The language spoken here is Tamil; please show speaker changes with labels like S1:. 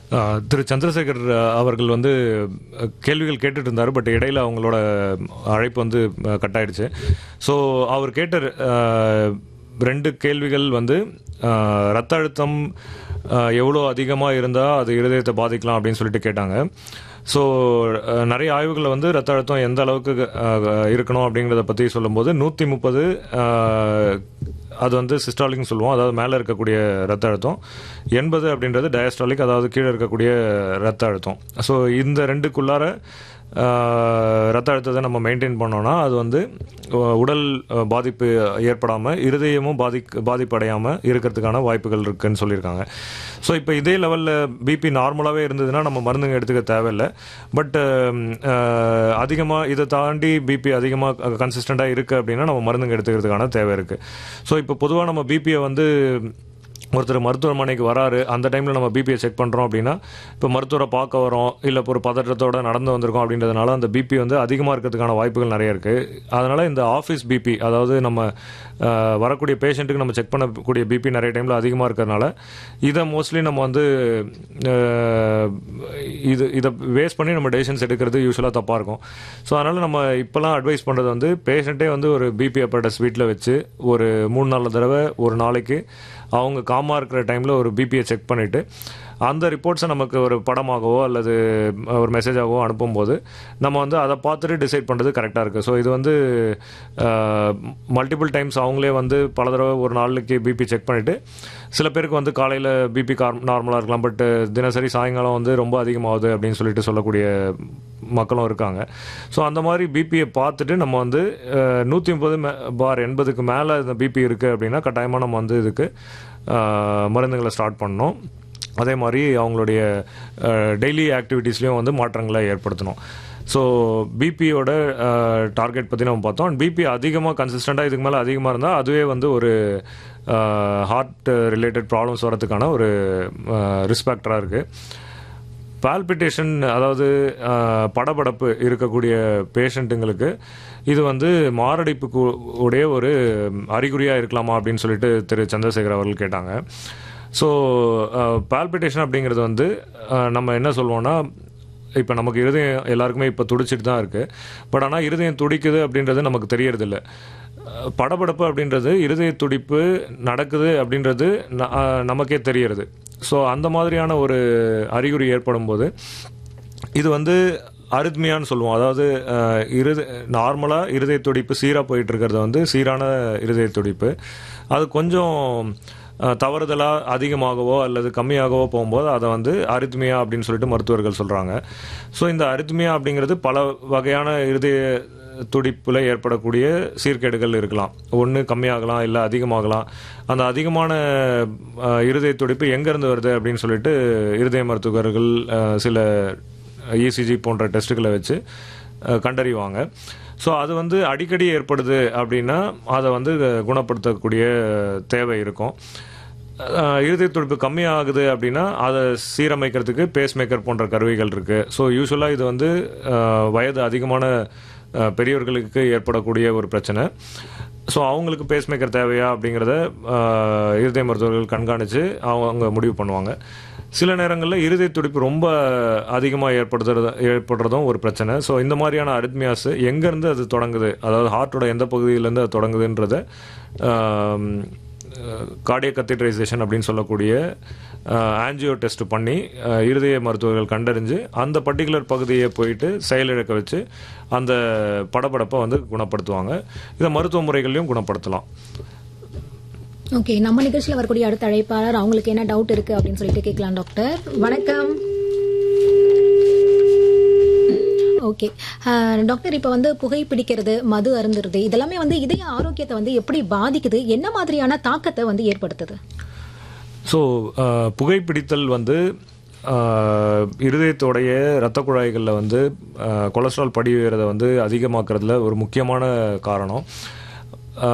S1: ஆஹ், திரு சந்திரசேகர் ஆஹ், அவர்கள் வந்து அஹ், கேள்விகள் கேட்டுட்டு இருந்தார் பட் இடையில அவங்களோட அழைப்பு வந்து கட் ஆயிடுச்சு ஸோ அவர் கேட்ட ஆஹ், ரெண்டு கேள்விகள் வந்து ஆஹ், ரத்த அழுத்தம் ஆஹ், எவ்வளோ அதிகமாக இருந்தால் அது இருதயத்தை பாதிக்கலாம் அப்படின்னு சொல்லிட்டு கேட்டாங்க ஸோ நிறைய ஆய்வுகளில் வந்து ரத்த அழுத்தம் எந்த அளவுக்கு ஆஹ், இருக்கணும் அப்படிங்கிறத பற்றி சொல்லும்போது நூற்றி முப்பது அது வந்து சிஸ்டாலிக்னு சொல்லுவோம் அதாவது மேலே இருக்கக்கூடிய ரத்த அழுத்தம் எண்பது அப்படின்றது டயஸ்டாலிக் அதாவது கீழே இருக்கக்கூடிய ரத்த அழுத்தம் ஸோ இந்த ரெண்டுக்குள்ளார ஆஹ், ரத்த அழுத்தத்தை நம்ம மெயின்டைன் பண்ணோம்னா அது வந்து அஹ், உடல் அஹ், பாதிப்பு ஏற்படாமல் இருதயமும் பாதிக் பாதிப்படையாமல் இருக்கிறதுக்கான வாய்ப்புகள் இருக்குன்னு சொல்லியிருக்காங்க ஸோ இப்போ இதே லெவலில் பிபி நார்மலாகவே இருந்ததுன்னா நம்ம மருந்துங்க எடுத்துக்க தேவையில்லை பட் அதிகமாக இதை தாண்டி பிபி அதிகமாக கன்சிஸ்டண்ட்டாக இருக்குது அப்படின்னா நம்ம மருந்துங்க எடுத்துக்கிறதுக்கான தேவை இருக்குது ஸோ இப்போ பொதுவாக நம்ம பிபியை வந்து ஒருத்தர் மருத்துவமனைக்கு வராரு அந்த டைமில் நம்ம பிபியை செக் பண்ணுறோம் அப்படின்னா இப்போ மருத்துவரை பார்க்க வரோம் இல்லை இப்போ ஒரு பதற்றத்தோட நடந்து வந்திருக்கோம் அப்படின்றதுனால அந்த பிபி வந்து அதிகமாக இருக்கிறதுக்கான வாய்ப்புகள் நிறைய இருக்குது அதனால் இந்த ஆஃபீஸ் பிபி அதாவது நம்ம அஹ், வரக்கூடிய பேஷண்ட்டுக்கு நம்ம செக் பண்ணக்கூடிய பிபி நிறைய டைமில் அதிகமாக இருக்கிறதுனால இதை மோஸ்ட்லி நம்ம வந்து அஹ், இது இதை வேஸ்ட் பண்ணி நம்ம டெசிஷன்ஸ் எடுக்கிறது யூஸ்வலாக தப்பாக இருக்கும் ஸோ அதனால் நம்ம இப்போலாம் அட்வைஸ் பண்ணுறது வந்து பேஷண்ட்டே வந்து ஒரு பிபி அப்பரடஸ் வீட்டில் வச்சு ஒரு மூணு நாலு தடவை ஒரு நாளைக்கு அவங்க காமாக இருக்கிற டைமில் ஒரு பிபியை செக் பண்ணிவிட்டு அந்த ரிப்போர்ட்ஸை நமக்கு ஒரு படமாகவோ அல்லது ஒரு மெசேஜாகவோ அனுப்பும்போது நம்ம வந்து அதை பார்த்துட்டு டிசைட் பண்ணுறது கரெக்டாக இருக்குது ஸோ இது வந்து மல்டிபிள் டைம்ஸ் அவங்களே வந்து பல தடவை ஒரு நாளைக்கு பிபி செக் பண்ணிவிட்டு சில பேருக்கு வந்து காலையில் பிபி கார் நார்மலாக இருக்கலாம் பட் தினசரி சாயங்காலம் வந்து ரொம்ப அதிகமாகுது அப்படின்னு சொல்லிட்டு சொல்லக்கூடிய மக்களும் இருக்காங்க ஸோ அந்த மாதிரி பிபியை பார்த்துட்டு நம்ம வந்து நூற்றி முப்பது பார் எண்பதுக்கு மேலே இந்த பிபி இருக்குது அப்படின்னா கட்டாயமாக நம்ம வந்து இதுக்கு அஹ், மருந்துகளை ஸ்டார்ட் பண்ணணும் அதே மாதிரி அவங்களுடைய டெய்லி ஆக்டிவிட்டீஸ்லேயும் வந்து மாற்றங்களை ஏற்படுத்தணும் ஸோ பிபியோட டார்கெட் பற்றி நம்ம பார்த்தோம் அண்ட் பிபி அதிகமாக கன்சிஸ்டண்ட்டாக இதுக்கு மேலே அதிகமாக இருந்தால் அதுவே வந்து ஒரு ஹார்ட் ரிலேட்டட் ப்ராப்ளம்ஸ் வரதுக்கான ஒரு ரிஸ்பெக்டராக இருக்குது பால்பிட்டேஷன் அதாவது அஹ், படபடப்பு இருக்கக்கூடிய பேஷண்ட்டுங்களுக்கு இது வந்து மாரடைப்புக்கு உடைய ஒரு அறிகுறியாக இருக்கலாமா அப்படின்னு சொல்லிட்டு திரு சந்திரசேகர் அவர்கள் கேட்டாங்க ஸோ பால்பிட்டேஷன் அப்படிங்கிறது வந்து அஹ், நம்ம என்ன சொல்லுவோம்னா இப்போ நமக்கு இருதயம் எல்லாருக்குமே இப்போ துடிச்சிட்டு தான் இருக்குது பட் ஆனால் இருதயம் துடிக்குது அப்படின்றது நமக்கு தெரியறதில்ல அஹ், படபடப்பு அப்படின்றது இருதய துடிப்பு நடக்குது அப்படின்றது ந- அஹ், நமக்கே தெரியறது ஸோ அந்த மாதிரியான ஒரு அறிகுறி ஏற்படும் போது இது வந்து அரித்மியான்னு சொல்லுவோம் அதாவது அஹ், இருத நார்மலாக இருதய துடிப்பு சீராக போயிட்டு இருக்கிறது வந்து சீரான இருதய துடிப்பு அது கொஞ்சம் தவறுதலாக அதிகமாகவோ அல்லது கம்மியாகவோ போகும்போது அதை வந்து அரித்மியா அப்படின்னு சொல்லிட்டு மருத்துவர்கள் சொல்கிறாங்க ஸோ இந்த அரித்மியா அப்படிங்கிறது பல வகையான இருதய துடிப்பில் ஏற்படக்கூடிய சீர்கேடுகள் இருக்கலாம் ஒன்று கம்மியாகலாம் இல்லை அதிகமாகலாம் அந்த அதிகமான அஹ், இருதய துடிப்பு எங்கேருந்து வருது அப்படின்னு சொல்லிட்டு இருதய மருத்துவர்கள் அஹ், சில இசிஜி போன்ற டெஸ்ட்டுகளை வச்சு அஹ், கண்டறிவாங்க ஸோ அது வந்து அடிக்கடி ஏற்படுது அப்படின்னா அதை வந்து குணப்படுத்தக்கூடிய தேவை இருக்கும் அஹ், இருதய துடிப்பு கம்மியாகுது அப்படின்னா அதை சீரமைக்கிறதுக்கு பேஸ் மேக்கர் போன்ற கருவிகள் இருக்குது ஸோ யூஸ்வலாக இது வந்து அஹ், வயது அதிகமான அஹ், பெரியவர்களுக்கு ஏற்படக்கூடிய ஒரு பிரச்சனை ஸோ அவங்களுக்கு பேஸ் மேக்கர் தேவையா அப்படிங்கிறத அஹ், இருதய மருத்துவர்கள் கண்காணித்து அவங்க முடிவு பண்ணுவாங்க சில நேரங்களில் இருதய துடிப்பு ரொம்ப அதிகமாக ஏற்படுத்துறது ஏற்படுறதும் ஒரு பிரச்சனை ஸோ இந்த மாதிரியான அரித்மியாஸ் எங்கேருந்து அது தொடங்குது அதாவது ஹார்ட்டோட எந்த பகுதியிலேருந்து அது தொடங்குதுன்றத கார்டியக் கத்திட்ரைசேஷன் அப்படின்னு சொல்லக்கூடிய ஆன்ஜியோ டெஸ்ட் பண்ணி அஹ், இருதய மருத்துவர்கள் கண்டறிஞ்சு அந்த பர்டிகுலர் பகுதியை போயிட்டு செயலிழக்க வச்சு அந்த படபடப்பை வந்து குணப்படுத்துவாங்க இதை மருத்துவ முறைகளையும் குணப்படுத்தலாம்
S2: ஓகே நம்ம நிகழ்ச்சியில வரக்கூடிய அடுத்த அழைப்பாளர் அவங்களுக்கு என்ன டவுட் இருக்கு அப்படின்னு சொல்லிட்டு கேட்கலாம் டாக்டர் வணக்கம் ஓகே டாக்டர் இப்போ வந்து புகைப்பிடிக்கிறது மது அருந்துறது இதெல்லாமே வந்து இதய ஆரோக்கியத்தை வந்து எப்படி பாதிக்குது என்ன மாதிரியான தாக்கத்தை வந்து ஏற்படுத்துது
S1: ஸோ புகைப்பிடித்தல் வந்து அஹ், இருதயத்தோடைய இரத்த குழாய்களில் வந்து அஹ், கொலஸ்ட்ரால் படிவுறதை வந்து அதிகமாக்குறதுல ஒரு முக்கியமான காரணம்